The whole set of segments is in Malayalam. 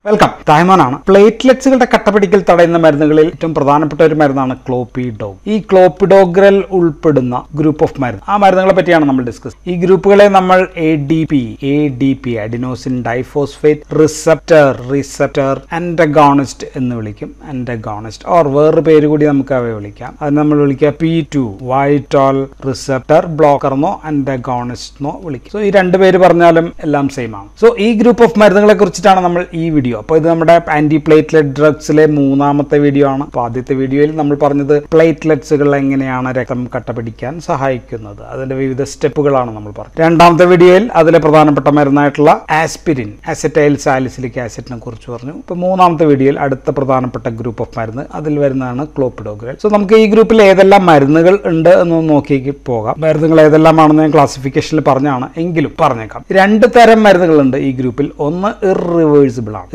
വെൽക്കം തായ്മാനാണ് പ്ലേറ്റ്ലെറ്റ്സുകളുടെ കട്ടപിടിക്കൽ തടയുന്ന മരുന്നുകളിൽ ഏറ്റവും പ്രധാനപ്പെട്ട ഒരു മരുന്നാണ് ക്ലോപ്പിഡോഗ് ഈ ക്ലോപ്പിഡോഗ്രൽ ഉൾപ്പെടുന്ന ഗ്രൂപ്പ് ഓഫ് മരുന്ന് ആ മരുന്നുകളെ പറ്റിയാണ് നമ്മൾ ഡിസ്കസ് ഈ ഗ്രൂപ്പുകളെ നമ്മൾ A D P A D P adenosine diphosphate receptor receptor antagonist എന്ന് വിളിക്കും ആൻറ്റഗോണിസ്റ്റ് ഓർ വേറൊരു പേര് കൂടി നമുക്ക് അവയെ വിളിക്കാം അത് നമ്മൾ വിളിക്കുക P two Y twelve receptor blocker എന്നോ ആൻറ്റഗോണിസ്റ്റ് എന്നോ വിളിക്കും സോ ഈ രണ്ട് പേര് പറഞ്ഞാലും എല്ലാം സെയിം ആണ് സോ ഈ ഗ്രൂപ്പ് ഓഫ് മരുന്നുകളെ കുറിച്ചിട്ടാണ് നമ്മൾ ഈ വീഡിയോ അപ്പോൾ ഇത് നമ്മുടെ ആന്റി പ്ലേറ്റ്ലെറ്റ് ഡ്രഗ്സിലെ മൂന്നാമത്തെ വീഡിയോ ആണ് അപ്പോൾ ആദ്യത്തെ വീഡിയോയിൽ നമ്മൾ പറഞ്ഞത് പ്ലേറ്റ്ലെറ്റ്സുകൾ എങ്ങനെയാണ് രക്തം കട്ടപിടിക്കാൻ സഹായിക്കുന്നത് അതിന്റെ വിവിധ സ്റ്റെപ്പുകളാണ് നമ്മൾ പറഞ്ഞത് രണ്ടാമത്തെ വീഡിയോയിൽ അതിലെ പ്രധാനപ്പെട്ട മരുന്നായിട്ടുള്ള ആസ്പിരിൻ അസറ്റൈൽ സാലിസിലിക് ആസിഡിനെ കുറിച്ച് പറഞ്ഞു ഇപ്പോൾ മൂന്നാമത്തെ വീഡിയോയിൽ അടുത്ത പ്രധാനപ്പെട്ട ഗ്രൂപ്പ് ഓഫ് മരുന്ന് അതിൽ വരുന്നതാണ് ക്ലോപ്പിഡോഗ്രൽ സോ നമുക്ക് ഈ ഗ്രൂപ്പിൽ ഏതെല്ലാം മരുന്നുകൾ ഉണ്ട് എന്ന് നോക്കി പോകാം മരുന്നുകൾ ഏതെല്ലാമാണെന്ന് ഞാൻ ക്ലാസിഫിക്കേഷനിൽ പറഞ്ഞാണ് എങ്കിലും പറഞ്ഞേക്കാം രണ്ട് തരം മരുന്നുകളുണ്ട് ഈ ഗ്രൂപ്പിൽ ഒന്ന് ഇറിവേഴ്സിബിൾ ആണ്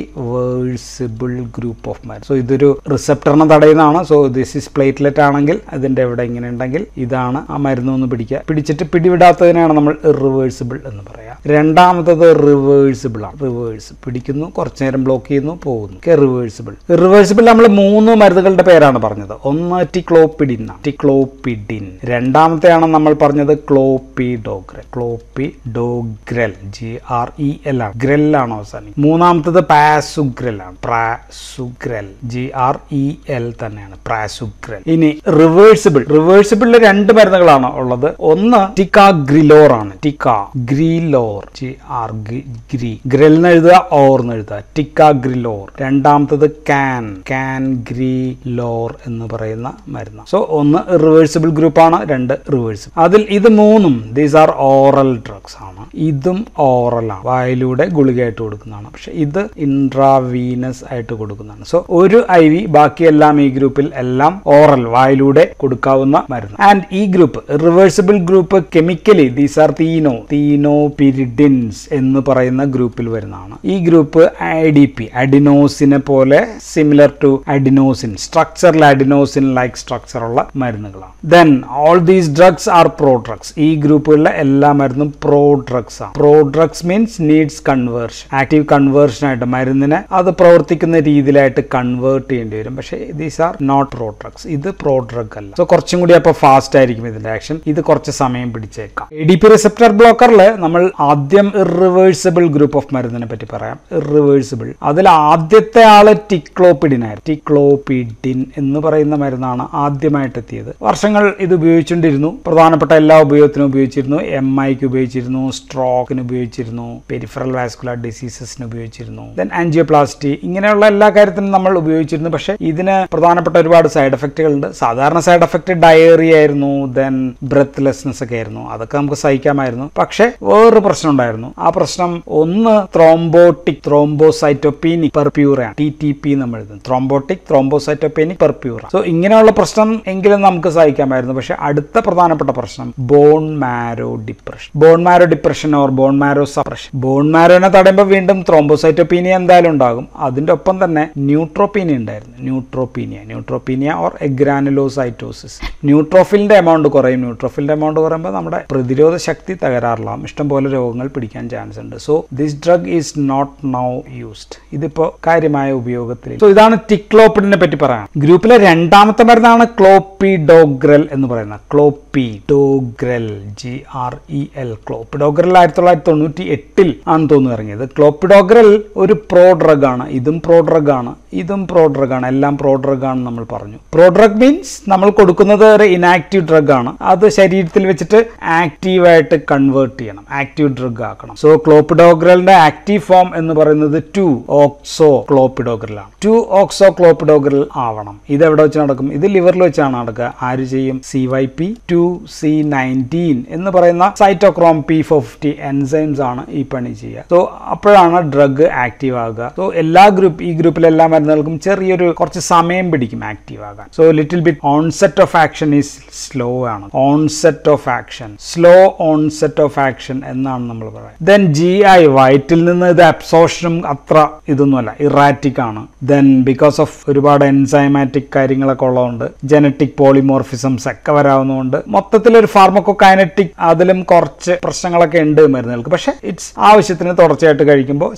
ഇറിവേഴ്സിബിൾ ഗ്രൂപ്പ് ഓഫ് മരുന്ന് സോ ഇതൊരു റിസപ്റ്ററിനെ തടയുന്നതാണ് സോ ദിസ് ഇസ് പ്ലേറ്റ്ലെറ്റ് ആണെങ്കിൽ അതിന്റെ എവിടെ ഇങ്ങനെ ഉണ്ടെങ്കിൽ ഇതാണ് ആ മരുന്ന് ഒന്ന് പിടിക്കുക പിടിച്ചിട്ട് പിടിവിടാത്തതിനാണ് നമ്മൾ ഇറിവേഴ്സിബിൾ എന്ന് പറയാം രണ്ടാമത്തത് റിവേഴ്സിബിൾ ആണ് റിവേഴ്സ് പിടിക്കുന്നു കുറച്ചു നേരം ബ്ലോക്ക് ചെയ്യുന്നു പോകുന്നു റിവേഴ്സിബിൾ റിവേഴ്സിബിൾ നമ്മൾ മൂന്ന് മരുന്നുകളുടെ പേരാണ് പറഞ്ഞത് ഒന്ന് ടിക്ലോപ്പിഡിൻ ടിക്ലോപ്പിഡിൻ രണ്ടാമത്തെയാണ് നമ്മൾ പറഞ്ഞത് clopidogrel clopidogrel G R E L ആണ് ഗ്രൽ ആണ് അവസാനം മൂന്നാമത്തത് പാസുഗ്രൽ ആണ് prasugrel G R E L തന്നെയാണ് പ്രാസുഗ്രൽ ഇനി റിവേഴ്സിബിൾ റിവേഴ്സിബിളിൽ രണ്ട് മരുന്നുകളാണ് ഉള്ളത് ഒന്ന് ടിക്കാഗ്രിലോർ ആണ് ടിക്ക ഗ്രിലോർ ജി ആർ ഗ്രി ഗ്രൽ എന്ന് എഴുതുക ഓർ എന്ന് എഴുതുക ടിക്കാഗ്രിലോർ രണ്ടാമത്തത് കാൻ കാൻ ഗ്രിലോർ എന്ന് പറയുന്ന മരുന്ന് സോ ഒന്ന് റിവേഴ്സിബിൾ ഗ്രൂപ്പാണ് രണ്ട് റിവേഴ്സിബിൾ അതിൽ ഇത് മൂന്നും ദീസ് ആർ ഓറൽ ഡ്രഗ്സ് ആണ് ഇതും ഓറൽ ആണ് വായിലൂടെ ഗുളികയായിട്ട് കൊടുക്കുന്നതാണ് പക്ഷെ ഇത് ഇൻട്രാവീനസ് ആയിട്ട് കൊടുക്കുന്നതാണ് സോ ഒരു ഐ വി ബാക്കിയെല്ലാം ഈ ഗ്രൂപ്പിൽ എല്ലാം ഓറൽ വായിലൂടെ കൊടുക്കാവുന്ന മരുന്ന് ആൻഡ് ഈ group reversible group chemically these are thieno thienopyridines എന്ന് പറയുന്ന ഗ്രൂപ്പിൽ വരുന്നതാണ് ഈ ഗ്രൂപ്പ് ഐ ഡി പി അഡിനോസിനെ പോലെ സിമിലർ ടു അഡിനോസിൻ സ്ട്രക്ചറിൽ അഡിനോസിൻ ലൈക്ക് സ്ട്രക്ചർ ഉള്ള മരുന്നുകളാണ് then all these drugs are pro drugs ഈ ഗ്രൂപ്പുകളിലെ എല്ലാ മരുന്നും പ്രോ ഡ്രഗ്സ് ആണ് pro drugs means needs conversion active conversion ആയിട്ട് മരുന്നിനെ അത് പ്രവർത്തിക്കുന്ന രീതിയിലായിട്ട് കൺവേർട്ട് ചെയ്യേണ്ടി വരും പക്ഷേ these are not pro drugs ഇത് പ്രോ ഡ്രഗ് അല്ല സോ കുറച്ചും കൂടി അപ്പോൾ ഫാസ്റ്റ് ആയിരിക്കും ഇതിന്റെ ആക്ഷൻ ഇത് കുറച്ച് സമയം പിടിച്ചേക്കാം എ ഡി പി റിസപ്റ്റർ ബ്ലോക്കറിൽ നമ്മൾ ആദ്യം ഇറിവേഴ്സിബിൾ ഗ്രൂപ്പ് ഓഫ് മരുന്നിനെ പറ്റി പറയാം ഇറിവേഴ്സിബിൾ അതിൽ ആദ്യത്തെ ആള് ടിക്ലോപ്പിഡിൻ ആയിരുന്നു ടിക്ലോപ്പിഡിൻ എന്ന് പറയുന്ന മരുന്നാണ് ആദ്യമായിട്ട് എത്തിയത് വർഷങ്ങൾ ഇത് ഉപയോഗിച്ചുകൊണ്ടിരുന്നു പ്രധാനപ്പെട്ട എല്ലാ ഉപയോഗത്തിനും ഉപയോഗിച്ചിരുന്നു എം ഐക്ക് ഉപയോഗിച്ചിരുന്നു സ്ട്രോക്കിന് ഉപയോഗിച്ചിരുന്നു പെരിഫറൽ വാസ്കുലർ ഡിസീസസിന് ഉപയോഗിച്ചിരുന്നു ദെൻ ആൻജിയോപ്ലാസ്റ്റി ഇങ്ങനെയുള്ള എല്ലാ കാര്യത്തിനും നമ്മൾ ഉപയോഗിച്ചിരുന്നു പക്ഷേ ഇതിന് പ്രധാനപ്പെട്ട ഒരുപാട് സൈഡ് എഫക്റ്റുകൾ ഉണ്ട് സാധാരണ സൈഡ് എഫക്റ്റ് ഡയറി ആയിരുന്നു ദെൻ ബ്രെത്ത്ലെസ്നെസ് ഒക്കെ ആയിരുന്നു അതൊക്കെ നമുക്ക് സഹിക്കാമായിരുന്നു പക്ഷേ വേറൊരു പ്രശ്നം ഉണ്ടായിരുന്നു ആ പ്രശ്നം ഒന്ന് ത്രോംബോട്ടിക് ത്രോംബോസൈറ്റോപീനിക് പെർപ്യൂറയാണ് ടി ടി പി നമ്മൾ എഴുതുന്നത് ത്രോംബോട്ടിക് ത്രോംബോസൈറ്റോപീനിക് പെർപ്യൂറ സോ ഇങ്ങനെയുള്ള പ്രശ്നം എങ്കിലും നമുക്ക് സഹിക്കാമായിരുന്നു പക്ഷെ അടുത്ത പ്രധാനപ്പെട്ട പ്രശ്നം bone marrow depression bone marrow depression or bone marrow suppression bone മാരോനെ തടയുമ്പോൾ വീണ്ടും ത്രോംബോസൈറ്റോപീനിയ എന്തായാലും ഉണ്ടാകും അതിന്റെ ഒപ്പം തന്നെ ന്യൂട്രോപീനിയ ഉണ്ടായിരുന്നു ന്യൂട്രോപീനിയ ന്യൂട്രോപീനിയ ഓർ എഗ്രാനുലോസൈറ്റോസിസ് ന്യൂട്രോഫിലിന്റെ എമൗണ്ട് കുറയും ന്യൂട്രോഫിലിന്റെ എമൗണ്ട് കുറയുമ്പോൾ നമ്മുടെ പ്രതിരോധ ശക്തി തകരാറിലാവും ഇഷ്ടംപോലെ രോഗങ്ങൾ പിടിക്കാൻ ചാൻസ് ഉണ്ട് so this drug is not now used ഇതിപ്പോ കാര്യമായ ഉപയോഗത്തിൽ സോ ഇതാണ് ടിക്ലോപ്പിഡിനെ പറ്റി പറയാം ഗ്രൂപ്പിലെ രണ്ടാമത്തെ മരുന്നാണ് ക്ലോപ്പിഡോഗ്രൽ എന്ന് പറയുന്നത് clopidogrel G R E L clopidogrel ആയിരത്തി തൊള്ളായിരത്തി തൊണ്ണൂറ്റി എട്ടിൽ ആണെന്ന് തോന്നുന്നു ഇറങ്ങിയത് ക്ലോപ്പിഡോഗ്രൽ ഒരു പ്രോ ഡ്രഗ് ആണ് ഇതും പ്രോ ഡ്രഗ് ആണ് ഇതും പ്രോ ഡ്രഗ് ആണ് എല്ലാം പ്രോ ഡ്രഗ് ആണെന്ന് നമ്മൾ പറഞ്ഞു പ്രോ ഡ്രഗ് മീൻസ് നമ്മൾ കൊടുക്കുന്നത് ഒരു ഇനാക്റ്റീവ് ഡ്രഗ് ആണ് അത് ശരീരത്തിൽ വെച്ചിട്ട് ആക്റ്റീവായിട്ട് കൺവേർട്ട് ചെയ്യണം ആക്റ്റീവ് ഡ്രഗ് ആക്കണം സോ ക്ലോപ്പിഡോഗ്രലിന്റെ ആക്റ്റീവ് ഫോം എന്ന് പറയുന്നത് ടു ഓക്സോ ക്ലോപ്പിഡോഗ്രൽ ആണ് ടു ഓക്സോ ക്ലോപ്പിഡോഗ്രൽ ആവണം ഇത് എവിടെ വെച്ച് നടക്കും ഇത് ലിവറിൽ വെച്ചാണ് നടക്കുക ആര് ചെയ്യും C Y P two C nineteen എന്ന് പറയുന്ന സൈറ്റോക്രോം പി ഫിഫ്റ്റി എൻസൈംസ് ആണ് ഈ പണി ചെയ്യുക സോ അപ്പോഴാണ് ഡ്രഗ് ആക്റ്റീവ് ആകുക സോ എല്ലാ ഗ്രൂപ്പ് ഈ ഗ്രൂപ്പിലെ എല്ലാ മരുന്നുകൾക്കും ചെറിയൊരു കുറച്ച് സമയം പിടിക്കും ആക്റ്റീവ് ആകാൻ so little bit onset of action is slow ആണ് onset of action slow onset of action എന്നാണ് നമ്മൾ പറയുന്നത് ദെൻ ജി ഐ വയറ്റിൽ നിന്ന് ഇത് അബ്സോർഷനും അത്ര ഇതൊന്നുമല്ല ഇറാറ്റിക് ആണ് ദെൻ ബിക്കോസ് ഓഫ് ഒരുപാട് എൻസൈമാറ്റിക് കാര്യങ്ങളൊക്കെ ഉള്ളതുകൊണ്ട് ജനറ്റിക് പോളിമോർഫിസംസ് ഒക്കെ വരാവുന്നതുകൊണ്ട് മൊത്തത്തിൽ ഒരു ഫാർമക്കോകൈനറ്റിക് അതിലും കുറച്ച് പ്രശ്നങ്ങളൊക്കെ ഉണ്ട് മരുന്നുകൾക്ക് പക്ഷേ ഇറ്റ്സ് ആവശ്യത്തിന് തുടർച്ചയായിട്ട് കഴിക്കുമ്പോൾ ശരീരത്തിൽ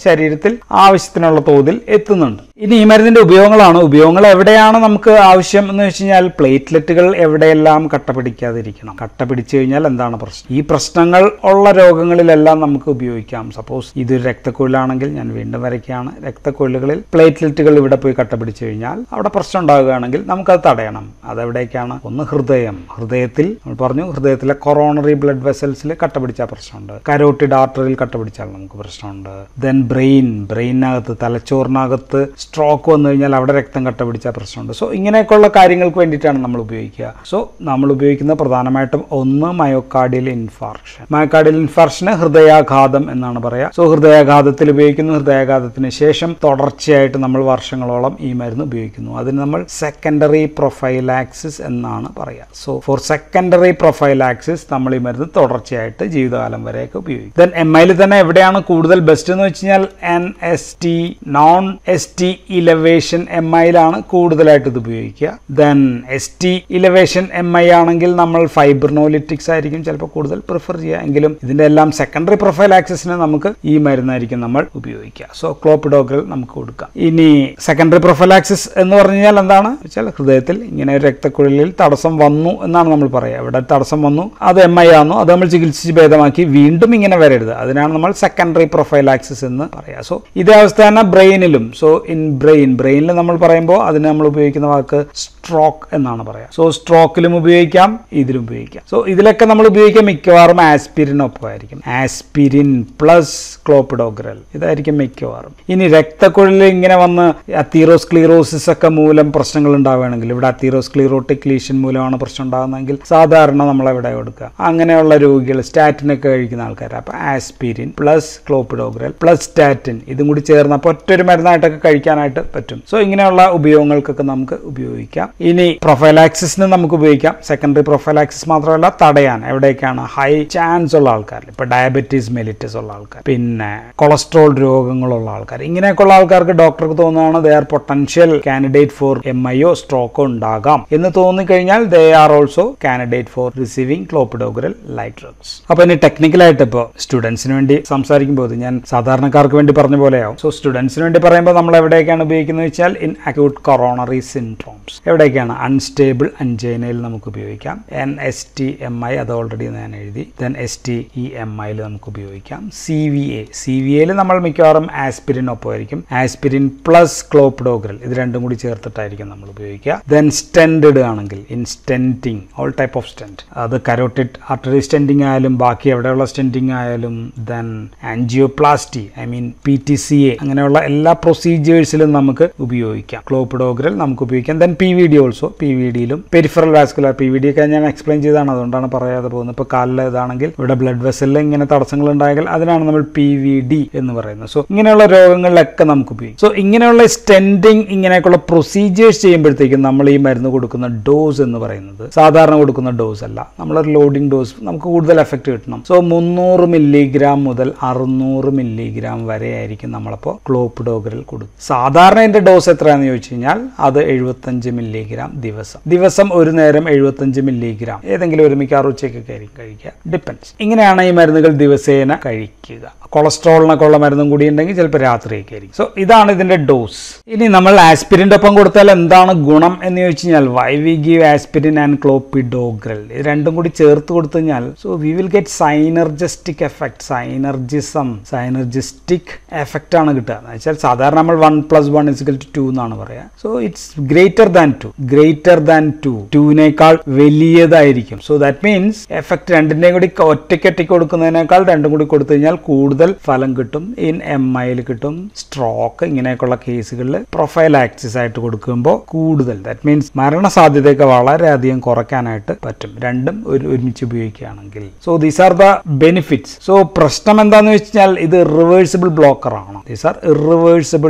ശരീരത്തിൽ ആവശ്യത്തിനുള്ള തോതിൽ എത്തുന്നുണ്ട് ഇനി ഈ മരുന്നിന്റെ ഉപയോഗങ്ങളാണ് ഉപയോഗങ്ങൾ എവിടെയാണ് നമുക്ക് ആവശ്യം എന്ന് വെച്ച് കഴിഞ്ഞാൽ പ്ലേറ്റ്ലെറ്റുകൾ എവിടെയെല്ലാം കട്ട പിടിക്കാതിരിക്കണം കട്ട പിടിച്ചു കഴിഞ്ഞാൽ എന്താണ് പ്രശ്നം ഈ പ്രശ്നങ്ങൾ ഉള്ള രോഗങ്ങളിലെല്ലാം നമുക്ക് ഉപയോഗിക്കാം സപ്പോസ് ഇതൊരു രക്തക്കൊഴിലാണെങ്കിൽ ഞാൻ വീണ്ടും വരയ്ക്കുകയാണ് രക്തക്കൊഴിലുകളിൽ പ്ലേറ്റ്ലെറ്റുകൾ ഇവിടെ പോയി കട്ട പിടിച്ചു കഴിഞ്ഞാൽ അവിടെ പ്രശ്നം ഉണ്ടാകുകയാണെങ്കിൽ നമുക്കത് തടയണം അതെവിടേക്കാണ് ഒന്ന് ഹൃദയം ഹൃദയത്തിൽ നമ്മൾ പറഞ്ഞു ഹൃദയത്തിലെ കൊറോണറി ബ്ലഡ് വെസൽസിൽ കട്ട പിടിച്ചാൽ പ്രശ്നമുണ്ട് കരോട്ടിഡ് ആർട്ടറിയിൽ കട്ട പിടിച്ചാൽ നമുക്ക് പ്രശ്നമുണ്ട് ദെൻ ബ്രെയിൻ ബ്രെയിനകത്ത് തലച്ചോറിനകത്ത് സ്ട്രോക്ക് വന്നു കഴിഞ്ഞാൽ അവിടെ രക്തം കട്ട പിടിച്ചാൽ പ്രശ്നമുണ്ട് സോ ഇങ്ങനെയൊക്കെയുള്ള കാര്യങ്ങൾക്ക് വേണ്ടിയിട്ടാണ് നമ്മൾ ഉപയോഗിക്കുക സോ നമ്മൾ ഉപയോഗിക്കുന്ന പ്രധാനമായിട്ടും ഒന്ന് മയോക്കാർഡിയൽ ഇൻഫാർക്ഷൻ മയോക്കാർഡിയൽ ഇൻഫാർക്ഷന് ഹൃദയാഘാതം എന്നാണ് പറയുക സോ ഹൃദയാഘാതത്തിൽ ഉപയോഗിക്കുന്നു ഹൃദയാഘാതത്തിന് ശേഷം തുടർച്ചയായിട്ട് നമ്മൾ വർഷങ്ങളോളം ഈ മരുന്ന് ഉപയോഗിക്കുന്നു അതിന് നമ്മൾ സെക്കൻഡറി പ്രൊഫൈലാക്സിസ് എന്നാണ് പറയുക സോ ഫോർ സെക്കൻഡറി പ്രൊഫൈലാക്സിസ് നമ്മൾ ഈ മരുന്ന് തുടർച്ചയായിട്ട് ജീവിതകാലം വരെയൊക്കെ ഉപയോഗിക്കും ദെൻ എം ഐയിൽ തന്നെ എവിടെയാണ് കൂടുതൽ ബെസ്റ്റ് എന്ന് വെച്ച് കഴിഞ്ഞാൽ N S T non S T elevation M ഐയിലാണ് കൂടുതലായിട്ട് ഇത് ഉപയോഗിക്കുക then S T elevation M I ആണെങ്കിൽ നമ്മൾ ഫൈബ്രനോലിറ്റിക്സ് ആയിരിക്കും ചിലപ്പോൾ കൂടുതൽ പ്രിഫർ ചെയ്യുക എങ്കിലും ഇതിന്റെ എല്ലാം സെക്കൻഡറി പ്രൊഫൈൽ ആക്സസിന് നമുക്ക് ഈ മരുന്നായിരിക്കും നമ്മൾ ഉപയോഗിക്കുക സോ ക്ലോപ്പിഡോഗൽ നമുക്ക് കൊടുക്കാം ഇനി സെക്കൻഡറി പ്രൊഫൈൽ ആക്സിസ് എന്ന് പറഞ്ഞു കഴിഞ്ഞാൽ എന്താണ് വെച്ചാൽ ഹൃദയത്തിൽ ഇങ്ങനെ ഒരു രക്തക്കുഴലിൽ തടസ്സം വന്നു എന്നാണ് നമ്മൾ പറയുക ഇവിടെ തടസ്സം വന്നു അത് എം ഐ ആണോ അത് നമ്മൾ ചികിത്സിച്ച് ഭേദമാക്കി വീണ്ടും ഇങ്ങനെ വരരുത് അതിനാണ് നമ്മൾ സെക്കൻഡറി പ്രൊഫൈൽ ആക്സിസ് എന്ന് പറയാം സോ ഇതേ അവസ്ഥ തന്നെ ബ്രെയിനിലും സോ ഇൻ ബ്രെയിൻ ബ്രെയിനിൽ നമ്മൾ പറയുമ്പോൾ അതിന് നമ്മൾ ഉപയോഗിക്കുന്ന വാക്ക് സ്ട്രോക്ക് എന്നാണ് പറയുക സോ സ്ട്രോക്കിലും ഉപയോഗിക്കാം ഇതിലും ഉപയോഗിക്കാം സോ ഇതിലൊക്കെ നമ്മൾ ഉപയോഗിക്കുക മിക്കവാറും ആസ്പിരിനൊപ്പമായിരിക്കും ആസ്പിരിൻ പ്ലസ് ക്ലോപ്പിഡോഗ്രൽ ഇതായിരിക്കും മിക്കവാറും ഇനി രക്തക്കുഴലിൽ ഇങ്ങനെ വന്ന് അത്തീറോസ്ക്ലീറോസിസ് ഒക്കെ മൂലം പ്രശ്നങ്ങൾ ഉണ്ടാവുകയാണെങ്കിൽ ഇവിടെ അത്തീറോസ്ക്ലീറോട്ടിക് ലീഷൻ മൂലമാണ് പ്രശ്നം ഉണ്ടാകുന്നതെങ്കിൽ സാധാരണ നമ്മൾ എവിടെ കൊടുക്കുക അങ്ങനെയുള്ള രോഗികൾ സ്റ്റാറ്റിനൊക്കെ കഴിക്കുന്ന ആൾക്കാർ അപ്പോൾ aspirin plus clopidogrel plus statin ഇതും കൂടി ചേർന്ന് അപ്പോൾ ഒറ്റൊരു മരുന്നായിട്ടൊക്കെ കഴിക്കാനായിട്ട് പറ്റും സോ ഇങ്ങനെയുള്ള ഉപയോഗങ്ങൾക്കൊക്കെ നമുക്ക് ഉപയോഗിക്കാം ഇനി പ്രൊഫൈലാക്സിസിന് നമുക്ക് ഉപയോഗിക്കാം സെക്കൻഡറി പ്രൊഫൈലാക്സിസ് മാത്രമല്ല തടയാൻ എവിടേക്കാണ് ഹൈ ചാൻസ് ഉള്ള ആൾക്കാർ ഇപ്പൊ ഡയബറ്റീസ് മെലിറ്റസ് ഉള്ള ആൾക്കാർ പിന്നെ കൊളസ്ട്രോൾ രോഗങ്ങളുള്ള ആൾക്കാർ ഇങ്ങനെയൊക്കെയുള്ള ആൾക്കാർക്ക് ഡോക്ടർക്ക് തോന്നുകയാണ് they are potential candidate for M ഐയോ സ്ട്രോക്കോ ഉണ്ടാകാം എന്ന് തോന്നിക്കഴിഞ്ഞാൽ they are also candidate for receiving clopidogrel like drugs അപ്പൊ ഇനി ടെക്നിക്കലായിട്ട് ഇപ്പോൾ സ്റ്റുഡൻസിന് വേണ്ടി സംസാരിക്കുമ്പോൾ ഇത് ഞാൻ സാധാരണക്കാർക്ക് വേണ്ടി പറഞ്ഞ പോലെയാവും സോ സ്റ്റുഡൻസിന് വേണ്ടി പറയുമ്പോൾ നമ്മൾ എവിടെയൊക്കെയാണ് ഉപയോഗിക്കുന്നത് വെച്ചാൽ ഇൻ അക്യൂട്ട് കൊറോണറി സിൻഡ്രോംസ് എവിടെയൊക്കെയാണ് അൺസ്റ്റേബിൾ അഞ്ചൈനയിൽ നമുക്ക് ഉപയോഗിക്കാം N S T M I അത് ഓൾറെഡി ഞാൻ എഴുതി then S T E M ഐയിൽ നമുക്ക് ഉപയോഗിക്കാം C V A C V എയിൽ നമ്മൾ മിക്കവാറും ആസ്പിരിൻ ഒപ്പമായിരിക്കും ആസ്പിരിൻ പ്ലസ് ക്ലോപ്ഡോഗ്രൽ ഇത് രണ്ടും കൂടി ചേർത്തിട്ടായിരിക്കും നമ്മൾ ഉപയോഗിക്കുക ദെൻ സ്റ്റെൻഡ് ആണെങ്കിൽ in stenting all type of stent അത് കരോട്ടിഡ് ആർട്ടറി സ്റ്റെൻറ്റിങ് ആയാലും ബാക്കി എവിടെയുള്ള സ്റ്റെൻറ്റിങ് ആയാലും then angioplasty I mean P T C A അങ്ങനെയുള്ള എല്ലാ പ്രൊസീജിയേഴ്സിലും നമുക്ക് ഉപയോഗിക്കാം ക്ലോപ്പിഡോഗ്രൽ നമുക്ക് ഉപയോഗിക്കാം then P V D also P V ഡിയിലും peripheral vascular P V D ഒക്കെ ഞാൻ എക്സ്പ്ലെയിൻ ചെയ്താണ് അതുകൊണ്ടാണ് പറയാതെ പോകുന്നത് ഇപ്പോൾ കാലിൽ ഇതാണെങ്കിൽ ഇവിടെ ബ്ലഡ് വെസലിൽ ഇങ്ങനെ തടസ്സങ്ങൾ ഉണ്ടായെങ്കിൽ അതിനാണ് നമ്മൾ പി വി ഡി എന്ന് പറയുന്നത് സോ ഇങ്ങനെയുള്ള രോഗങ്ങളിലൊക്കെ നമുക്ക് ഉപയോഗിക്കും സോ ഇങ്ങനെയുള്ള സ്റ്റെൻഡിങ് ഇങ്ങനെയൊക്കെയുള്ള പ്രൊസീജിയേഴ്സ് ചെയ്യുമ്പോഴത്തേക്കും നമ്മൾ ഈ മരുന്ന് കൊടുക്കുന്ന ഡോസ് എന്ന് പറയുന്നത് സാധാരണ കൊടുക്കുന്ന ഡോസ് അല്ല നമ്മളൊരു ലോഡിംഗ് ഡോസ് നമുക്ക് കൂടുതൽ എഫക്റ്റ് കിട്ടണം സോ മുന്നൂറ് മില്ലിഗ്രാം മുതൽ അറുന്നൂറ് മില്ലിഗ്രാം വരെ ആയിരിക്കും നമ്മളപ്പോൾ ക്ലോപ്പിഡോഗ്രൽ കൊടുക്കും സാധാരണ ഇതിന്റെ ഡോസ് എത്രയാണെന്ന് ചോദിച്ചു കഴിഞ്ഞാൽ അത് എഴുപത്തഞ്ച് മില്ലിഗ്രാം ദിവസം ദിവസം ഒരു നേരം എഴുപത്തഞ്ച് മില്ലിഗ്രാം ഏതെങ്കിലും ഒരു മിക്കവാറും ഉച്ചയ്ക്കൊക്കെ ആയിരിക്കും കഴിക്കുക ഡിപ്പെൻസ് ഇങ്ങനെയാണ് ഈ മരുന്നുകൾ ദിവസേന കഴിക്കുക കൊളസ്ട്രോളിനൊക്കെ ഉള്ള മരുന്നും കൂടി ഉണ്ടെങ്കിൽ ചിലപ്പോൾ രാത്രിയൊക്കെ ആയിരിക്കും സോ ഇതാണ് ഇതിന്റെ ഡോസ് ഇനി നമ്മൾ ആസ്പിരിൻ്റെ ഒപ്പം കൊടുത്താൽ എന്താണ് ഗുണം എന്ന് ചോദിച്ചു കഴിഞ്ഞാൽ why we give aspirin and clopidogrel ഇത് രണ്ടും കൂടി ചേർത്ത് കൊടുത്തു കഴിഞ്ഞാൽ so we will get synergistic effect synergism synergistic effect ആണ് കിട്ടുക എന്ന് വെച്ചാൽ സാധാരണ നമ്മൾ one plus one is equal to two എന്നാണ് പറയുക so it's greater than two greater than two ടുവിനേക്കാൾ വലിയതായിരിക്കും സോ ദാറ്റ് മീൻസ് എഫക്ട് രണ്ടിന്റെയും കൂടി ഒറ്റയ്ക്ക് ഒറ്റയ്ക്ക് കൊടുക്കുന്നതിനേക്കാൾ രണ്ടും കൂടി കൊടുത്തു കഴിഞ്ഞാൽ കൂടുതൽ ഫലം കിട്ടും ഇൻ എം ഐയിൽ കിട്ടും സ്ട്രോക്ക് ഇങ്ങനെയൊക്കെയുള്ള കേസുകളിൽ പ്രൊഫൈൽ ആക്സിസ് ആയിട്ട് കൊടുക്കുമ്പോൾ കൂടുതൽ ദാറ്റ് മീൻസ് മരണസാധ്യതയൊക്കെ വളരെയധികം കുറയ്ക്കാനായിട്ട് പറ്റും രണ്ടും ഒരു ഒരുമിച്ച് ഉപയോഗിക്കുകയാണെങ്കിൽ so these are the benefits so പ്രശ്നം എന്താണെന്ന് വെച്ച് കഴിഞ്ഞാൽ ഇത് റിവേഴ്സിബിൾ ബ്ലോക്കർ ആണ് these are irreversible blocker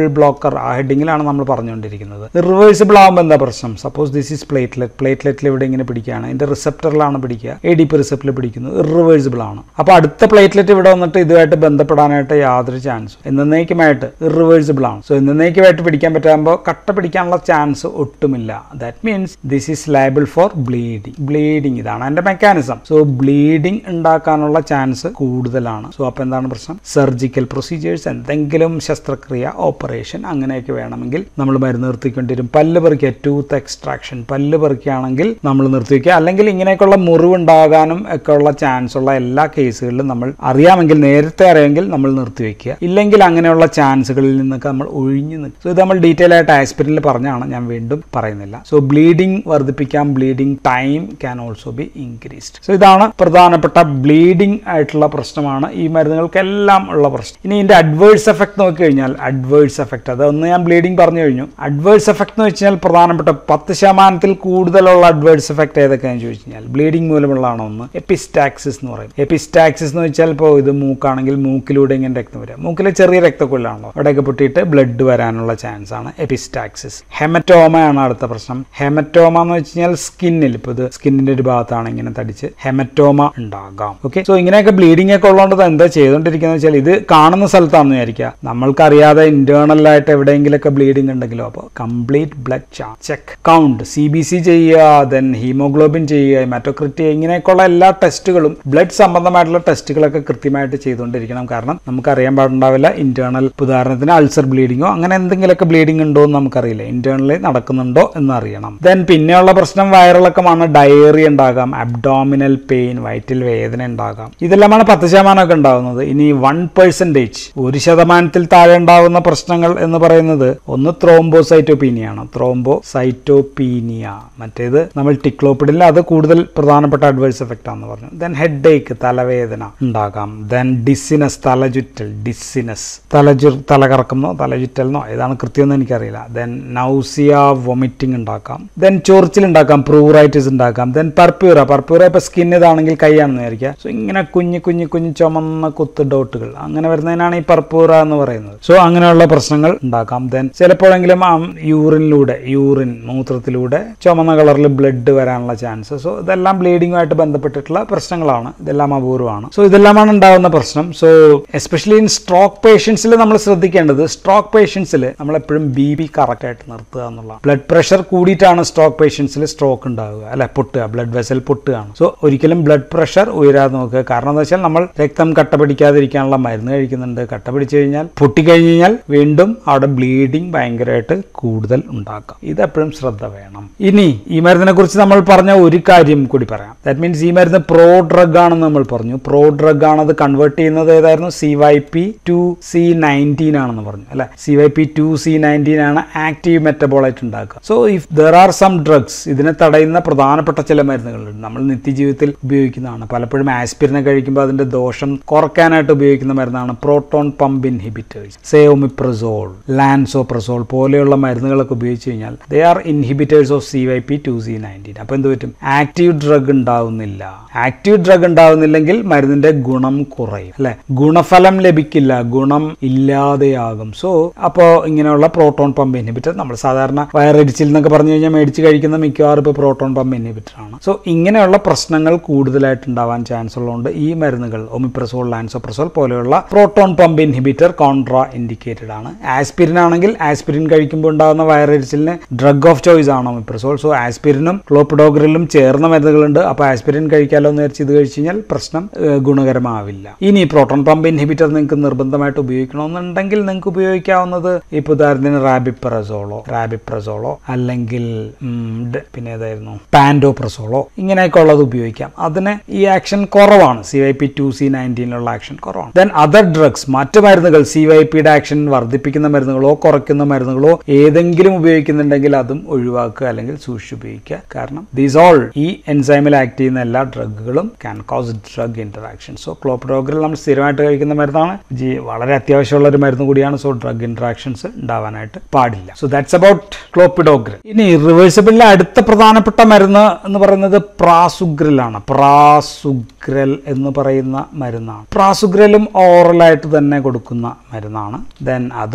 other ആ ഹെഡിങ്ങിലാണ് നമ്മൾ പറഞ്ഞുകൊണ്ടിരിക്കുന്നത് ഇറിവേഴ്സിബിൾ ആകുമ്പോൾ എന്താ പ്രശ്നം സപ്പോസ് ദിസ് ഈസ് പ്ലേറ്റ്ലെറ്റ് പ്ലേറ്റ്ലെറ്റിൽ ഇവിടെ ഇങ്ങനെ പിടിക്കുകയാണ് ഇതിന്റെ റിസപ്റ്ററിലാണ് പിടിക്കുക എ ഡി പി റിസപ്റ്ററിൽ പിടിക്കുന്നത് ഇറിവേഴ്സിബിൾ ആണ് അപ്പോൾ അടുത്ത പ്ലേറ്റ്ലെറ്റ് ഇവിടെ വന്നിട്ട് ഇതുമായിട്ട് ബന്ധപ്പെടാനായിട്ട് യാതൊരു ചാൻസും എന്നേക്കുമായിട്ട് ഇറിവേഴ്സിബിൾ ആണ് സോ എന്നേക്കുമായിട്ട് പിടിക്കാൻ പറ്റാകുമ്പോൾ കട്ട പിടിക്കാനുള്ള ചാൻസ് ഒട്ടുമില്ല that means this is liable for bleeding bleeding ഇതാണ് അതിന്റെ മെക്കാനിസം സോ ബ്ലീഡിങ് ഉണ്ടാക്കാനുള്ള ചാൻസ് കൂടുതലാണ് സോ അപ്പോൾ എന്താണ് പ്രശ്നം സർജിക്കൽ പ്രൊസീജിയേഴ്സ് എന്തെങ്കിലും ശസ്ത്രക്രിയ ഓപ്പറേഷൻ അങ്ങനെയൊക്കെ വേണമെങ്കിൽ നമ്മൾ മരുന്ന് നിർത്തിക്കൊണ്ടി വരും പല്ല് പറിക്കുക ടൂത്ത് എക്സ്ട്രാക്ഷൻ പല്ല് പറിക്കുകയാണെങ്കിൽ നമ്മൾ നിർത്തിവെക്കുക അല്ലെങ്കിൽ ഇങ്ങനെയൊക്കെയുള്ള മുറിവുണ്ടാകാനും ഒക്കെ ഉള്ള ചാൻസ് ഉള്ള എല്ലാ കേസുകളിലും നമ്മൾ അറിയാമെങ്കിൽ നേരത്തെ അറിയാമെങ്കിൽ നമ്മൾ നിർത്തിവെക്കുക ഇല്ലെങ്കിൽ അങ്ങനെയുള്ള ചാൻസുകളിൽ നിന്നൊക്കെ നമ്മൾ ഒഴിഞ്ഞു നിൽക്കും സോ ഇത് നമ്മൾ ഡീറ്റെയിൽ ആയിട്ട് ആസ്പിരിനിൽ പറഞ്ഞാണ് ഞാൻ വീണ്ടും പറയുന്നില്ല സോ ബ്ലീഡിംഗ് വർദ്ധിപ്പിക്കാം bleeding time can also be increased so ഇതാണ് പ്രധാനപ്പെട്ട ബ്ലീഡിംഗ് ആയിട്ടുള്ള പ്രശ്നമാണ് ഈ മരുന്നുകൾക്കെല്ലാം ഉള്ള പ്രശ്നം ഇനി ഇതിന്റെ അഡ്വേഴ്സ് എഫക്ട് നോക്കി കഴിഞ്ഞാൽ അഡ്വേഴ്സ് എഫക്ട് അതൊന്ന് ഞാൻ ബ്ലീഡിംഗ് പറഞ്ഞു കഴിഞ്ഞു അഡ്വേഴ്സ് എഫക്ട് എന്ന് വെച്ചാൽ പ്രധാനപ്പെട്ട പത്ത് ശതമാനത്തിൽ കൂടുതലുള്ള അഡ്വേഴ്സ് എഫക്ട് ഏതൊക്കെയാണെന്ന് ചോദിച്ചു കഴിഞ്ഞാൽ ബ്ലീഡിംഗ് മൂലമുള്ളതാണ് ഒന്ന് എപ്പിസ്റ്റാക്സിസ് എന്ന് പറയും എപ്പിസ്റ്റാക്സിസ് എന്ന് വെച്ചാൽ ഇപ്പോൾ ഇത് മൂക്കാണെങ്കിൽ മൂക്കിലൂടെ ഇങ്ങനെ രക്തം വരിക മൂക്കിലെ ചെറിയ രക്തക്കൊല്ലാണല്ലോ അവിടെയൊക്കെ പൊട്ടിയിട്ട് ബ്ലഡ് വരാനുള്ള ചാൻസ് ആണ് എപ്പിസ്റ്റാക്സിസ് ഹെമറ്റോമയാണ് അടുത്ത പ്രശ്നം ഹെമറ്റോമ എന്ന് വെച്ച് കഴിഞ്ഞാൽ സ്കിന്നിൽ ഇപ്പോൾ ഇത് സ്കിന്നിന്റെ ഒരു ഭാഗത്താണ് ഇങ്ങനെ തടിച്ച് ഹെമറ്റോമ ഉണ്ടാകാം ഓക്കെ സോ ഇങ്ങനെയൊക്കെ ബ്ലീഡിംഗ് ഒക്കെ ഉള്ളതുകൊണ്ട് എന്താ ചെയ്തുകൊണ്ടിരിക്കുന്നത് വെച്ചാൽ ഇത് കാണുന്ന സ്ഥലത്താണെന്ന് വിചാരിക്കുക നമ്മൾക്കറിയാതെ ഇന്റേണൽ ആയിട്ട് എവിടെയെങ്കിലൊക്കെ ബ്ലീഡിംഗ് ഉണ്ടെങ്കിലോ അപ്പോൾ complete blood check count C B C ചെയ്യുക ദെൻ ഹീമോഗ്ലോബിൻ ചെയ്യുക മെറ്റോക്രിറ്റ് ഇങ്ങനെയൊക്കെയുള്ള എല്ലാ ടെസ്റ്റുകളും ബ്ലഡ് സംബന്ധമായിട്ടുള്ള ടെസ്റ്റുകളൊക്കെ കൃത്യമായിട്ട് ചെയ്തുകൊണ്ടിരിക്കണം കാരണം നമുക്കറിയാൻ പാടുണ്ടാവില്ല ഇന്റേണൽ ഉദാഹരണത്തിന് അൾസർ ബ്ലീഡിങ്ങോ അങ്ങനെ എന്തെങ്കിലുമൊക്കെ ബ്ലീഡിംഗ് ഉണ്ടോ എന്ന് നമുക്കറിയില്ല ഇന്റേണലി നടക്കുന്നുണ്ടോ എന്ന് അറിയണം ദെൻ പിന്നെയുള്ള പ്രശ്നം വയറിളക്കമാണ് ഡയറി ഉണ്ടാകാം അബ്ഡോമിനൽ പെയിൻ വയറ്റിൽ വേദന ഉണ്ടാകാം ഇതെല്ലാമാണ് പത്ത് ശതമാനമൊക്കെ ഉണ്ടാകുന്നത് ഇനി വൺ പെർസെൻറ്റേജ് ഒരു ശതമാനത്തിൽ താഴെ ഉണ്ടാകുന്ന പ്രശ്നങ്ങൾ എന്ന് പറയുന്നത് ഒന്ന് ത്രോംബോസൈറ്റോപീനിയാണ് ത്രോംബോസൈറ്റോപീനിയ മറ്റേത് നമ്മൾ ടിക്ലോപ്പിഡിൽ അത് കൂടുതൽ പ്രധാനപ്പെട്ട അഡ്വേഴ്സ് എഫക്റ്റ് ആണെന്ന് പറഞ്ഞു ദെൻ ഹെഡ് ഏക്ക് തലവേദന ഉണ്ടാകാം ദെൻ ഡിസിനസ് തലചുറ്റൽ ഡിസിനസ് തലചു തല കറക്കുന്നോ തലചുറ്റലെന്നോ ഏതാണ് കൃത്യം എന്ന് എനിക്കറിയില്ല ദെൻ നൗസിയ വൊമിറ്റിംഗ് ഉണ്ടാക്കാം ദെൻ ചൊറിച്ചിൽ ഉണ്ടാക്കാം പ്രൂറൈറ്റിസ് ഉണ്ടാക്കാം ദെൻ പർപ്യൂറ പർപ്യൂറ ഇപ്പൊ സ്കിൻ ഇതാണെങ്കിൽ കൈയാണെന്ന് വിചാരിക്കുക സോ ഇങ്ങനെ കുഞ്ഞു കുഞ്ഞു കുഞ്ഞു ചുമന്ന കുത്ത് ഡോട്ടുകൾ അങ്ങനെ വരുന്നതിനാണ് ഈ പർപ്പൂറ എന്ന് പറയുന്നത് സോ അങ്ങനെയുള്ള പ്രശ്നങ്ങൾ ഉണ്ടാക്കാം ദെൻ ചിലപ്പോഴെങ്കിലും ആ യൂറിനിലൂടെ യൂറിൻ മൂത്രത്തിലൂടെ ചുമന്ന കളറിൽ ബ്ലഡ് വരാനുള്ള ചാൻസ് സോ ഇതെല്ലാം ബ്ലീഡിങ്ങുമായിട്ട് ബന്ധപ്പെട്ടിട്ടുള്ള പ്രശ്നങ്ങളാണ് ഇതെല്ലാം അപൂർവമാണ് സോ ഇതെല്ലാമാണ് ഉണ്ടാകുന്ന പ്രശ്നം സോ എസ്പെഷ്യലി ഇൻ സ്ട്രോക്ക് പേഷ്യൻസിൽ നമ്മൾ ശ്രദ്ധിക്കേണ്ടത് സ്ട്രോക്ക് പേഷ്യൻസിൽ നമ്മൾ എപ്പോഴും ബി പി കറക്റ്റ് ആയിട്ട് നിർത്തുക എന്നുള്ള ബ്ലഡ് പ്രഷർ കൂടിയിട്ടാണ് സ്ട്രോക്ക് പേഷ്യൻസിൽ സ്ട്രോക്ക് ഉണ്ടാവുക അല്ലെ പൊട്ടുക ബ്ലഡ് വെസൽ പൊട്ടുകയാണ് സോ ഒരിക്കലും ബ്ലഡ് പ്രഷർ ഉയരാതെ നോക്കുക കാരണം എന്താ വെച്ചാൽ നമ്മൾ രക്തം കട്ട പിടിക്കാതിരിക്കാനുള്ള മരുന്ന് കഴിക്കുന്നുണ്ട് കട്ട പിടിച്ചു കഴിഞ്ഞാൽ പൊട്ടിക്കഴിഞ്ഞ് കഴിഞ്ഞാൽ വീണ്ടും അവിടെ ബ്ലീഡിങ് ഭയങ്കരമായിട്ട് കൂടുതൽ ഉണ്ടാക്കാം ഇത് എപ്പോഴും ശ്രദ്ധ വേണം ഇനി ഈ മരുന്നിനെ കുറിച്ച് നമ്മൾ പറഞ്ഞ ഒരു കാര്യം കൂടി പറയാം ദാറ്റ് മീൻസ് ഈ മരുന്ന് പ്രോ ഡ്രഗ് ആണെന്ന് നമ്മൾ പറഞ്ഞു പ്രോ ഡ്രഗ് ആണ് അത് കൺവേർട്ട് ചെയ്യുന്നത് ഏതായിരുന്നു C Y P two C nineteen ആണെന്ന് പറഞ്ഞു അല്ലെ C Y P two C nineteen ആണ് ആക്റ്റീവ് മെറ്റബോളൈറ്റ് ഉണ്ടാക്കുക so if there are some drugs ഇതിനെ തടയുന്ന പ്രധാനപ്പെട്ട ചില മരുന്നുകളുണ്ട് നമ്മൾ നിത്യജീവിതത്തിൽ ഉപയോഗിക്കുന്നതാണ് പലപ്പോഴും ആസ്പിരിനെ കഴിക്കുമ്പോൾ അതിന്റെ ദോഷം കുറയ്ക്കാനായിട്ട് ഉപയോഗിക്കുന്ന മരുന്നാണ് proton pump inhibitors esomeprazole lansoprazole പോലെയുള്ള മരുന്നുകളൊക്കെ ഉപയോഗിച്ച് കഴിഞ്ഞാൽ they are inhibitors of C Y P two C nineteen അപ്പോൾ എന്ത് പറ്റും ആക്റ്റീവ് ഡ്രഗ് ഉണ്ടാവുന്നില്ല ആക്റ്റീവ് ഡ്രഗ് ഉണ്ടാവുന്നില്ലെങ്കിൽ മരുന്നിന്റെ ഗുണം കുറയും അല്ലെ ഗുണഫലം ലഭിക്കില്ല ഗുണം ഇല്ലാതെയാകും സോ അപ്പോൾ ഇങ്ങനെയുള്ള പ്രോട്ടോൺ പമ്പ് ഇൻഹിബിറ്റർ നമ്മൾ സാധാരണ വയറടിച്ചിൽ എന്നൊക്കെ പറഞ്ഞു കഴിഞ്ഞാൽ മേടിച്ച് കഴിക്കുന്ന മിക്കവാറും ഇപ്പോൾ പ്രോട്ടോൺ പമ്പ് ഇൻഹിബിറ്റർ ആണ് സോ ഇങ്ങനെയുള്ള പ്രശ്നങ്ങൾ കൂടുതലായിട്ട് ഉണ്ടാവാൻ ചാൻസ് ഉള്ളതുകൊണ്ട് ഈ മരുന്നുകൾ ഒമിപ്രസോൾ ലാൻസോപ്രസോൾ പോലെയുള്ള proton pump inhibitor contraindicated ആണ് ആസ്പിരിൻ ആണെങ്കിൽ ആസ്പിരിൻ കഴിക്കുമ്പോൾ ഉണ്ടാകുന്ന വയറടിച്ചിലിന് ഡ്രഗ് ഓഫ് ചോയ്സ് ആണ് ഒമിപ്രസോൾ സോ ആസ്പിരിനും ക്ലോപ്പിഡോഗ്രിലും ചേർന്ന മരുന്നുകളുണ്ട് അപ്പോൾ ആസ്പിരിൻ കഴിക്കാലോ എന്ന് വിചാരിച്ച് ഇത് കഴിച്ച് കഴിഞ്ഞാൽ പ്രശ്നം ഏഹ്, ഗുണകരമാവില്ല ഇനി പ്രോട്ടോൺ പമ്പ് ഇൻഹിബിറ്റർ നിങ്ങൾക്ക് നിർബന്ധമായിട്ട് ഉപയോഗിക്കണമെന്നുണ്ടെങ്കിൽ നിങ്ങൾക്ക് ഉപയോഗിക്കാവുന്നത് ഇപ്പോൾ ഉദാഹരണത്തിന് റാബിപ്രസോളോ റാബിപ്രസോളോ അല്ലെങ്കിൽ ഉം, ഡ- പിന്നെ ഏതായിരുന്നു പാൻഡോപ്രസോളോ ഇങ്ങനെയൊക്കെ ഉള്ളത് ഉപയോഗിക്കാം അതിന് ഈ ആക്ഷൻ കുറവാണ് C Y P two C നയൻറ്റീനിലുള്ള ആക്ഷൻ കുറവാണ് ദെൻ അതർ ഡ്രഗ്സ് മറ്റ് മരുന്നുകൾ സി വൈ പിയുടെ ആക്ഷൻ വർദ്ധിപ്പിക്കുന്ന മരുന്നുകളോ കുറയ്ക്കുന്ന മരുന്നുകളോ ഏതെങ്കിലും ഉപയോഗിക്കുന്നുണ്ടെങ്കിൽ അതും ഒഴിവാക്കുക അല്ലെങ്കിൽ സൂക്ഷിച്ച് ഉപയോഗിക്കുക കാരണം ദീസ് ഓൾ ഈ എൻസൈമിൽ ആക്ട് ചെയ്യുന്ന എല്ലാ ഡ്രഗുകളും can cause drug interaction so clopidogrel നമ്മൾ സ്ഥിരമായിട്ട് കഴിക്കുന്ന മരുന്നാണ് ജി വളരെ അത്യാവശ്യമുള്ള ഒരു മരുന്ന് കൂടിയാണ് സോ ഡ്രഗ് ഇന്ററാക്ഷൻസ് ഉണ്ടാവാനായിട്ട് പാടില്ല സോ ദാറ്റ്സ് അബൌട്ട് ക്ലോപ്പിഡോഗ്രൽ ഇനി റിവേഴ്സിബിളിലെ അടുത്ത പ്രധാനപ്പെട്ട മരുന്ന് എന്ന് പറയുന്നത് പ്രാസുഗ്രലാണ് പ്രാസുഗ്രൽ എന്ന് പറയുന്ന മരുന്നാണ് പ്രാസുഗ്രലും ഓറലായിട്ട് തന്നെ കൊടുക്കുന്ന മരുന്നാണ് ദെൻ അതും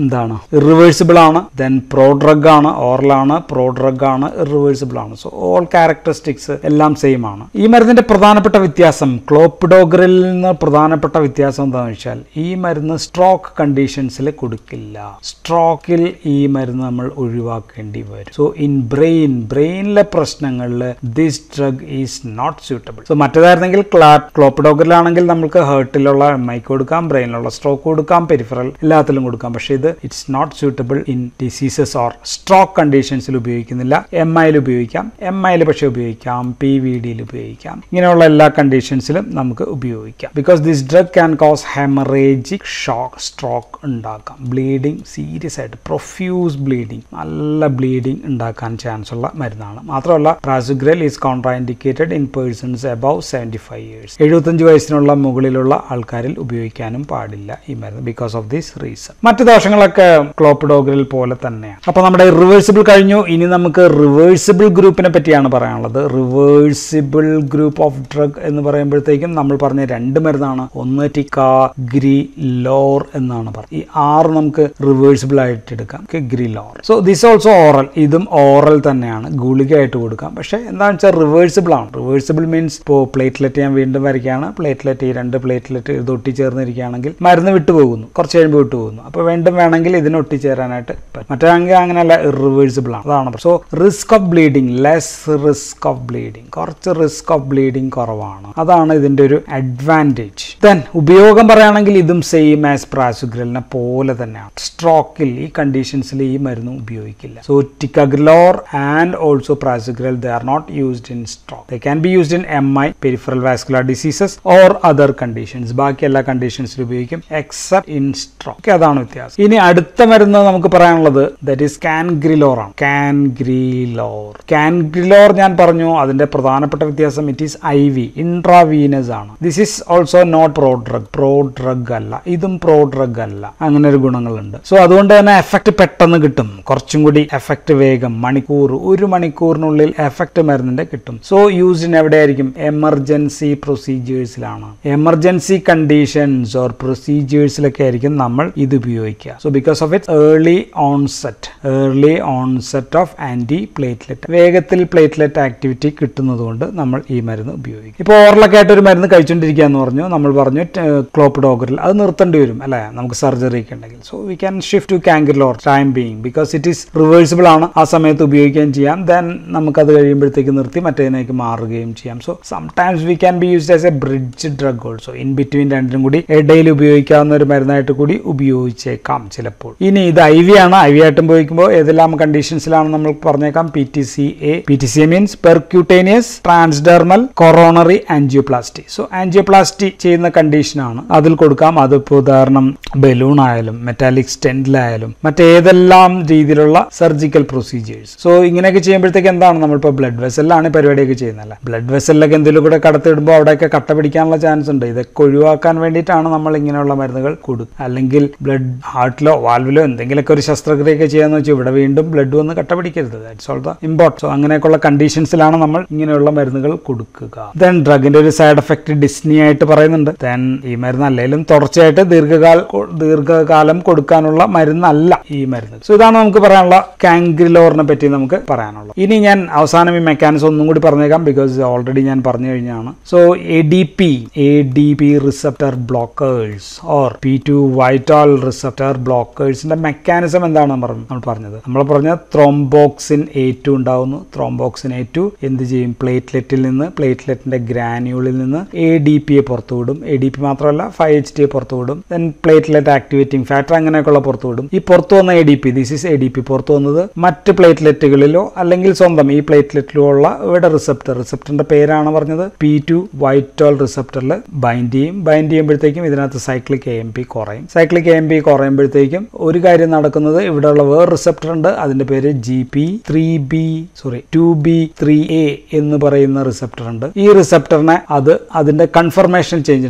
എന്താണ് ഇറിവേഴ്സിബിൾ ആണ് ദെൻ പ്രോ ഡ്രഗ് ആണ് ഓറലാണ് പ്രോ ഡ്രഗ് ആണ് ഇറിവേഴ്സിബിൾ ആണ് സോ ഓൾ ക്യാരക്ടറിസ്റ്റിക്സ് എല്ലാം സെയിം ആണ് ഈ മരുന്നിന്റെ പ്രധാനപ്പെട്ട വ്യത്യാസം ക്ലോപ്പിഡോഗ്രലിൽ നിന്ന് പ്രധാനപ്പെട്ട വ്യത്യാസം എന്താണെന്ന് വെച്ചാൽ ഈ മരുന്ന് സ്ട്രോക്ക് കണ്ടീഷൻസിൽ കൊടുക്കില്ല സ്ട്രോക്കിൽ ഈ മരുന്ന് നമ്മൾ ഒഴിവാക്കേണ്ടി വരും സോ ഇൻ ബ്രെയിൻ ബ്രെയിനിലെ പ്രശ്നങ്ങളിൽ this drug is not suitable so മറ്റേതായിരുന്നെങ്കിൽ ക്ലാ ക്ലോപ്പിഡോഗ്രലാണെങ്കിൽ നമുക്ക് ഹേർട്ടിലുള്ള എം ഐക്ക് കൊടുക്കാം ബ്രെയിനിലുള്ള സ്ട്രോക്ക് കൊടുക്കാം പെരിഫറൽ എല്ലാത്തിലും കൊടുക്കാം പക്ഷേ ഇത് it's not suitable in diseases or stroke കണ്ടീഷൻസിൽ ഉപയോഗിക്കുന്നില്ല എം ഐയിൽ ഉപയോഗിക്കാം എം ഐയിൽ പക്ഷേ ഉപയോഗിക്കാം പി വി ഡിയിൽ ഉപയോഗിക്കാം ഇങ്ങനെയുള്ള എല്ലാ കണ്ടീഷൻസിലും നമുക്ക് ഉപയോഗിക്കാം because this drug can cause haemorrhagic shock stroke ഉണ്ടാക്കാം ബ്ലീഡിങ് സീരിയസ് ആയിട്ട് പ്രൊഫ്യൂസ് ബ്ലീഡിങ് നല്ല ബ്ലീഡിങ് ഉണ്ടാക്കാൻ ചാൻസ് ഉള്ള മരുന്നാണ് മാത്രമല്ല prasugrel is contraindicated in persons above seventy five years എഴുപത്തഞ്ച് വയസ്സിനുള്ള മുകളിലുള്ള ആൾക്കാരിൽ ഉപയോഗിക്കാനും പാടില്ല ഈ മരുന്ന് ബിക്കോസ് ഓഫ് ദിസ് റീസൺ മറ്റു ദോഷങ്ങളൊക്കെ ക്ലോപ്പിഡോഗ്രൽ പോലെ തന്നെയാണ് അപ്പോൾ നമ്മുടെ റിവേഴ്സിബിൾ കഴിഞ്ഞു ഇനി നമുക്ക് റിവേഴ്സിബിൾ ഗ്രൂപ്പിനെ പറ്റിയാണ് പറയാനുള്ളത് റിവേഴ്സിബിൾ ഗ്രൂപ്പ് ഓഫ് ഡ്രഗ് എന്ന് പറയുമ്പോഴത്തേക്കും നമ്മൾ പറഞ്ഞ രണ്ട് മരുന്നാണ് ഒന്ന് ടിക്ക ഗ്രി ലോർ എന്നാണ് പറഞ്ഞത് ഈ ആറ് നമുക്ക് റിവേഴ്സിബിൾ ആയിട്ട് എടുക്കാം ഗ്രി ലോർ സോ ദിസ് ഓൾസോ ഓറൽ ഇതും ഓറൽ തന്നെയാണ് ഗുളികയായിട്ട് കൊടുക്കാം പക്ഷേ എന്താണെന്ന് വെച്ചാൽ റിവേഴ്സിബിൾ ആണ് റിവേഴ്സിബിൾ മീൻസ് ഇപ്പോൾ പ്ലേറ്റ്ലെറ്റ് ഞാൻ വീണ്ടും വരയ്ക്കുകയാണ് പ്ലേറ്റ്ലെറ്റ് ഈ രണ്ട് പ്ലേറ്റ്ലെറ്റ് ഇത് ഒട്ടിച്ചേർന്നിരിക്കുകയാണെങ്കിൽ മരുന്ന് വിട്ടുപോകുന്നു കുറച്ച് കഴിയുമ്പോൾ വിട്ടുപോകുന്നു അപ്പോൾ വീണ്ടും വേണമെങ്കിൽ ഇതിന് ഒട്ടിച്ചേരാനായിട്ട് പറ്റും മറ്റേങ്കിൽ അങ്ങനെയല്ല ഇറിവേഴ്സിബിൾ ആണ് അതാണ് so risk of bleeding less risk of bleeding കുറച്ച് റിസ്ക് ഓഫ് ബ്ലീഡിങ് കുറവാണ് അതാണ് ഇതിൻ്റെ ഒരു അഡ്വാൻറ്റേജ് ദെൻ ഉപയോഗം പറയുകയാണെങ്കിൽ ഇതും സെയിം ആസ് പ്രാസുഗ്രലിനെ പോലെ തന്നെയാണ് സ്ട്രോക്കിൽ ഈ കണ്ടീഷൻസിൽ ഈ മരുന്ന് ഉപയോഗിക്കില്ല so ticagrelor and also prasugrel they are not used in stroke they can be used in M I peripheral vascular diseases or other conditions ബാക്കി എല്ലാ കണ്ടീഷൻസിലും ഉപയോഗിക്കും എക്സെപ്റ്റ് ഇൻ സ്ട്രോക്ക് അതാണ് വ്യത്യാസം ഇനി അടുത്ത മരുന്ന് നമുക്ക് പറയാനുള്ളത് ദറ്റ് ഈസ് കാൻഗ്രിലോർ ആണ് കാൻഗ്രിലോർ കാൻഗ്രിലോർ ഞാൻ പറഞ്ഞു അതിന്റെ പ്രധാനപ്പെട്ട വ്യത്യാസം it is I V intravenous ആണ് this is also not prodrug prodrug അല്ല ഇതും പ്രോ ഡ്രഗ് അല്ല അങ്ങനെ ഒരു ഗുണങ്ങളുണ്ട് സോ അതുകൊണ്ട് തന്നെ എഫക്റ്റ് പെട്ടെന്ന് കിട്ടും കുറച്ചും കൂടി എഫക്റ്റ് വേഗം മണിക്കൂർ ഒരു മണിക്കൂറിനുള്ളിൽ എഫക്റ്റ് മരുന്നിന്റെ കിട്ടും സോ യൂസ്ഡിന് എവിടെയായിരിക്കും എമർജൻസി പ്രൊസീജിയേഴ്സിലാണ് എമർജൻസി കണ്ടീഷൻസ് ഓർ പ്രൊസീജിയേഴ്സിലൊക്കെ ആയിരിക്കും നമ്മൾ ഇത് ഉപയോഗിക്കുക so because of it's early onset early onset of antiplatelet വേഗത്തിൽ പ്ലേറ്റ്ലെറ്റ് ആക്ടിവിറ്റി കിട്ടുന്നതുകൊണ്ട് നമ്മൾ ഈ മരുന്ന് ഉപയോഗിക്കും ഇപ്പോൾ ഓറലൊക്കെ ആയിട്ട് ഒരു മരുന്ന് കഴിച്ചുകൊണ്ടിരിക്കുക എന്ന് പറഞ്ഞു നമ്മൾ പറഞ്ഞു ക്ലോപ്പിഡോഗറിൽ അത് നിർത്തേണ്ടി വരും അല്ലേ നമുക്ക് സർജറി ഒക്കെ ഉണ്ടെങ്കിൽ so we can shift to cangrelor time being because it is reversible ആണ് ആ സമയത്ത് ഉപയോഗിക്കുകയും ചെയ്യാം ദെൻ നമുക്കത് കഴിയുമ്പോഴത്തേക്ക് നിർത്തി മറ്റേതിനേക്ക് മാറുകയും ചെയ്യാം so sometimes we can be used as a bridge drug also in between രണ്ടിനും കൂടി ഇടയിൽ ഉപയോഗിക്കാവുന്ന ഒരു മരുന്നായിട്ട് കൂടി ഉപയോഗിച്ചേക്കാം ചിലപ്പോൾ ഇനി ഇത് ഐ വി ആണ് ഐ വി ആയിട്ട് ഉപയോഗിക്കുമ്പോൾ ഏതെല്ലാം കണ്ടീഷൻസിലാണ് നമ്മൾ പറഞ്ഞേക്കാം P T C A P T C A means percutaneous transdermal coronary angioplasty so angioplasty ചെയ്യുന്ന കണ്ടീഷനാണ് അതിൽ കൊടുക്കാം അതിപ്പോൾ ഉദാഹരണം ബലൂൺ ആയാലും മെറ്റാലിക് സ്റ്റെൻഡിലായാലും മറ്റേതെല്ലാം രീതിയിലുള്ള സർജിക്കൽ പ്രൊസീജിയേഴ്സ് സോ ഇങ്ങനെയൊക്കെ ചെയ്യുമ്പോഴത്തേക്ക് എന്താണ് നമ്മളിപ്പോൾ ബ്ലഡ് വെസലിലാണ് പരിപാടിയൊക്കെ ചെയ്യുന്നത് ബ്ലഡ് വെസലിലൊക്കെ എന്തെങ്കിലും കൂടെ കടത്തിടുമ്പോൾ അവിടെയൊക്കെ കട്ട പിടിക്കാനുള്ള ചാൻസ് ഉണ്ട് ഇതൊക്കെ ഒഴിവാക്കാൻ വേണ്ടിയിട്ടാണ് നമ്മൾ ഇങ്ങനെയുള്ള മരുന്നുകൾ കൊടുക്കുക അല്ലെങ്കിൽ ബ്ലഡ് ഹാർട്ടിലോ വാൽവിലോ എന്തെങ്കിലുമൊക്കെ ഒരു ശസ്ത്രക്രിയയൊക്കെ ചെയ്യാന്ന് വെച്ചാൽ ഇവിടെ വീണ്ടും ബ്ലഡ് വന്ന് കട്ട പിടിക്കരുത് that's all the import so അങ്ങനെയൊക്കെയുള്ള കണ്ടീഷൻസിലാണ് നമ്മൾ ഇങ്ങനെയുള്ള മരുന്നുകൾ കൊടുക്കുക ദെൻ ഡ്രഗിന്റെ ഒരു സൈഡ് എഫക്ട് ഡിസ്നി ആയിട്ട് പറയുന്നുണ്ട് ദെൻ ഈ മരുന്ന് അല്ലെങ്കിലും തുടർച്ചയായിട്ട് ദീർഘകാല ദീർഘകാലം കൊടുക്കാനുള്ള മരുന്നല്ല ഈ മരുന്ന് സോ ഇതാണ് നമുക്ക് പറയാനുള്ള കാങ്ക്രിലോറിനെ പറ്റി നമുക്ക് പറയാനുള്ളത് ഇനി ഞാൻ അവസാനം ഈ മെക്കാനിസം ഒന്നും കൂടി പറഞ്ഞേക്കാം ബിക്കോസ് ഓൾറെഡി ഞാൻ പറഞ്ഞു കഴിഞ്ഞാണ് so A D P A D P receptor blockers or P two Y twelve receptor ബ്ലോക്കേഴ്സിന്റെ മെക്കാനിസം എന്താണ് നമ്മൾ പറഞ്ഞത് നമ്മൾ പറഞ്ഞ ത്രോംബോക്സിൻ എ ടു ഉണ്ടാവുന്നു ത്രോംബോക്സിൻ എ ടു എന്ത് ചെയ്യും പ്ലേറ്റ്ലെറ്റിൽ നിന്ന് പ്ലേറ്റ്ലെറ്റിന്റെ ഗ്രാനുകളിൽ നിന്ന് എ ഡി പിയെ പുറത്തു വിടും എ ഡി പി മാത്രമല്ല ഫൈവ് എച്ച് ടിയെ പുറത്തു വിടും ദെൻ പ്ലേറ്റ്ലെറ്റ് ആക്ടിവേറ്റിംഗ് ഫാക്ടർ അങ്ങനെയൊക്കെയുള്ള പുറത്തു വിടും ഈ പുറത്തു വന്ന A D P this is A D P പുറത്തു വന്നത് മറ്റ് പ്ലേറ്റ്ലെറ്റുകളിലോ അല്ലെങ്കിൽ സ്വന്തം ഈ പ്ലേറ്റ്ലെറ്റിലോ ഉള്ള ഇവിടെ റിസപ്റ്റർ റിസപ്റ്ററിന്റെ പേരാണ് പറഞ്ഞത് പി ടു വൈറ്റോൾ റിസപ്റ്ററിൽ ബൈൻഡ് ചെയ്യും ബൈൻഡ് ചെയ്യുമ്പോഴത്തേക്കും ഇതിനകത്ത് സൈക്ലിക് എ എം പി കുറയും സൈക്ലിക് എ എം പി കുറയുമ്പോഴത്തേക്കും ഒരു കാര്യം നടക്കുന്നത് ഇവിടെയുള്ള വേറെ റിസപ്റ്റർ ഉണ്ട് അതിന്റെ പേര് G P three B sorry two B three A എന്ന് പറയുന്ന റിസപ്റ്റർ ഉണ്ട് ഈ റിസപ്റ്ററിനെ അത് അതിന്റെ കൺഫർമേഷൻ ചേഞ്ച്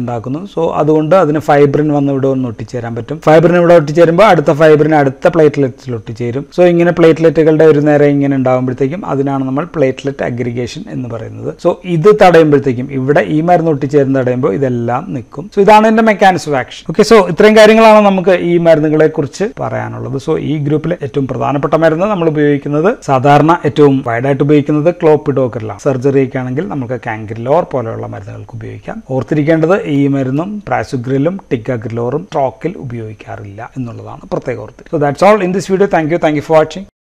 ഉണ്ടാക്കുന്നു സോ അതുകൊണ്ട് അതിന് ഫൈബ്രിൻ വന്ന് ഇവിടെ ഒന്ന് ഒട്ടിച്ചേരാൻ പറ്റും ഫൈബ്രിൻ ഇവിടെ ഒട്ടിച്ചേരുമ്പോൾ അടുത്ത ഫൈബ്രിൻ അടുത്ത പ്ലേറ്റ്ലെറ്റ്സിൽ ഒട്ടിച്ചേരും സോ ഇങ്ങനെ പ്ലേറ്റ്ലെറ്റുകളുടെ ഒരു നേരെ ഇങ്ങനെ ഉണ്ടാകുമ്പോഴത്തേക്കും അതിനാണ് നമ്മൾ പ്ലേറ്റ്ലെറ്റ് അഗ്രിഗേഷൻ എന്ന് പറയുന്നത് സോ ഇത് തടയുമ്പോഴത്തേക്കും ഇവിടെ ഈ മരുന്ന് ഒട്ടിച്ചേരുന്ന തടയുമ്പോൾ ഇതെല്ലാം നിൽക്കും സോ ഇതാണ് ഇതിന്റെ mechanism of action okay so ഇത്രയും കാര്യങ്ങളാണ് നമുക്ക് ഈ മരുന്നുകളെ കുറിച്ച് പറയാനുള്ളത് സോ ഈ ഗ്രൂപ്പിലെ ഏറ്റവും പ്രധാനപ്പെട്ട മരുന്ന് നമ്മൾ ഉപയോഗിക്കുന്നത് സാധാരണ ഏറ്റവും വൈഡായിട്ട് ഉപയോഗിക്കുന്നത് ക്ലോപ്പിഡോക്കറിലാണ് സർജറിയൊക്കെ ആണെങ്കിൽ നമുക്ക് കാങ്ക്രിലോർ പോലെയുള്ള മരുന്നുകൾക്ക് ഉപയോഗിക്കാം ഓർത്തിരിക്കേണ്ടത് ഈ മരുന്നും പ്രാസുഗ്രിലും ടിക്കാഗ്രിലോറും സ്ട്രോക്കിൽ ഉപയോഗിക്കാറില്ല എന്നുള്ളതാണ് പ്രത്യേക ഓർത്ത് so that's all in this video thank you thank you for watching